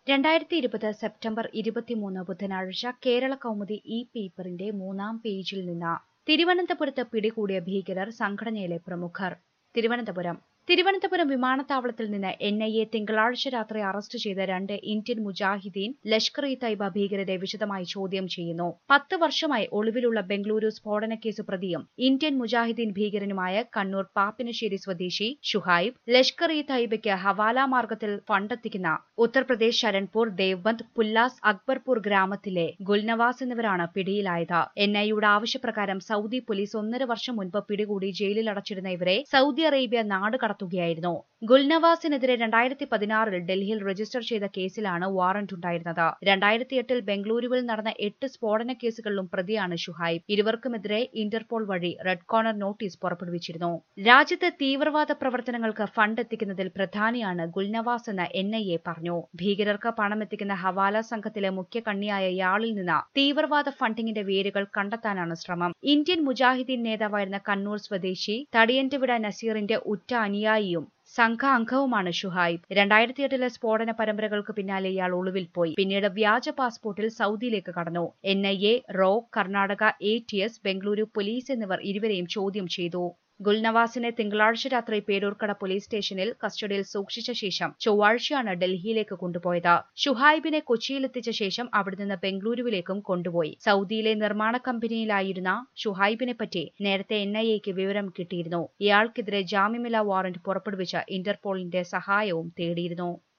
രണ്ടായിരത്തി ഇരുപത് സെപ്റ്റംബർ ഇരുപത്തിമൂന്ന് ബുധനാഴ്ച കേരള കൗമുദി ഇ പേപ്പറിന്റെ മൂന്നാം പേജിൽ നിന്ന് തിരുവനന്തപുരത്ത് പിടികൂടിയ ഭീകരർ സംഘടനയിലെ പ്രമുഖർ തിരുവനന്തപുരം തിരുവനന്തപുരം വിമാനത്താവളത്തിൽ നിന്ന് എൻ ഐ എ തിങ്കളാഴ്ച രാത്രി അറസ്റ്റ് ചെയ്ത രണ്ട് ഇന്ത്യൻ മുജാഹിദീൻ ലഷ്കർ ഇ തൈബ ഭീകരരെ വിശദമായി ചോദ്യം ചെയ്യുന്നു പത്ത് വർഷമായി ഒളിവിലുള്ള ബംഗളൂരു സ്ഫോടനക്കേസ് പ്രതിയും ഇന്ത്യൻ മുജാഹിദീൻ ഭീകരനുമായ കണ്ണൂർ പാപ്പിനശ്ശേരി സ്വദേശി ഷുഹൈബ് ലഷ്കർ ഇ തൈബയ്ക്ക് ഹവാല മാർഗത്തിൽ ഫണ്ടെത്തിക്കുന്ന ഉത്തർപ്രദേശ് ശരൺപൂർ ദേവ്ബന്ദ് പുല്ലാസ് അക്ബർപൂർ ഗ്രാമത്തിലെ ഗുൽനവാസ് എന്നിവരാണ് പിടിയിലായത് എൻ ഐയുടെ ആവശ്യപ്രകാരം സൗദി പോലീസ് ഒന്നര വർഷം മുൻപ് പിടികൂടി ജയിലിൽ അടച്ചിരുന്ന ഇവരെ സൗദി അറേബ്യ നാട് കടത്തുകയായിരുന്നു ഗുൽനവാസിനെതിരെ രണ്ടായിരത്തി പതിനാറിൽ ഡൽഹിയിൽ രജിസ്റ്റർ ചെയ്ത കേസിലാണ് വാറന്റ് ഉണ്ടായിരുന്നത് രണ്ടായിരത്തി എട്ടിൽ ബംഗളൂരുവിൽ നടന്ന എട്ട് സ്ഫോടന കേസുകളിലും പ്രതിയാണ് ഷുഹൈബ് ഇരുവർക്കുമെതിരെ ഇന്റർപോൾ വഴി റെഡ് കോർണർ നോട്ടീസ് പുറപ്പെടുവിച്ചിരുന്നു രാജ്യത്ത് തീവ്രവാദ പ്രവർത്തനങ്ങൾക്ക് ഫണ്ട് എത്തിക്കുന്നതിൽ പ്രധാനിയാണ് ഗുൽനവാസ് എന്ന് എൻ ഐ എ പറഞ്ഞു ഭീകരർക്ക് പണമെത്തിക്കുന്ന ഹവാല സംഘത്തിലെ മുഖ്യ കണ്ണിയായ ഇയാളിൽ നിന്ന് തീവ്രവാദ ഫണ്ടിങ്ങിന്റെ വേരുകൾ കണ്ടെത്താനാണ് ശ്രമം ഇന്ത്യൻ മുജാഹിദീൻ നേതാവായിരുന്ന കണ്ണൂർ സ്വദേശി തടിയന്റുവിട നസീറിന്റെ ഉറ്റ അനുയായിയും സംഘ അംഗവുമാണ് ഷുഹൈബ് രണ്ടായിരത്തി എട്ടിലെ സ്ഫോടന പരമ്പരകൾക്ക് പിന്നാലെ ഇയാൾ ഒളിവിൽ പോയി പിന്നീട് വ്യാജ പാസ്പോർട്ടിൽ സൗദിയിലേക്ക് കടന്നു എൻ ഐ എ റോ Karnataka A T S Bengaluru police എന്നിവർ ഇരുവരെയും ചോദ്യം ചെയ്തു ഗുൽനവാസിനെ തിങ്കളാഴ്ച രാത്രി പേരൂർക്കട പോലീസ് സ്റ്റേഷനിൽ കസ്റ്റഡിയിൽ സൂക്ഷിച്ച ശേഷം ചൊവ്വാഴ്ചയാണ് ഡൽഹിയിലേക്ക് കൊണ്ടുപോയത് ഷുഹൈബിനെ കൊച്ചിയിലെത്തിച്ച ശേഷം അവിടെ നിന്ന് ബംഗളൂരുവിലേക്കും കൊണ്ടുപോയി സൗദിയിലെ നിർമ്മാണ കമ്പനിയിലായിരുന്ന ഷുഹൈബിനെ പറ്റി നേരത്തെ എൻ ഐ എക്ക് വിവരം കിട്ടിയിരുന്നു ഇയാൾക്കെതിരെ ജാമ്യമില്ലാ വാറന്റ് പുറപ്പെടുവിച്ച ഇന്റർപോളിന്റെ സഹായവും തേടിയിരുന്നു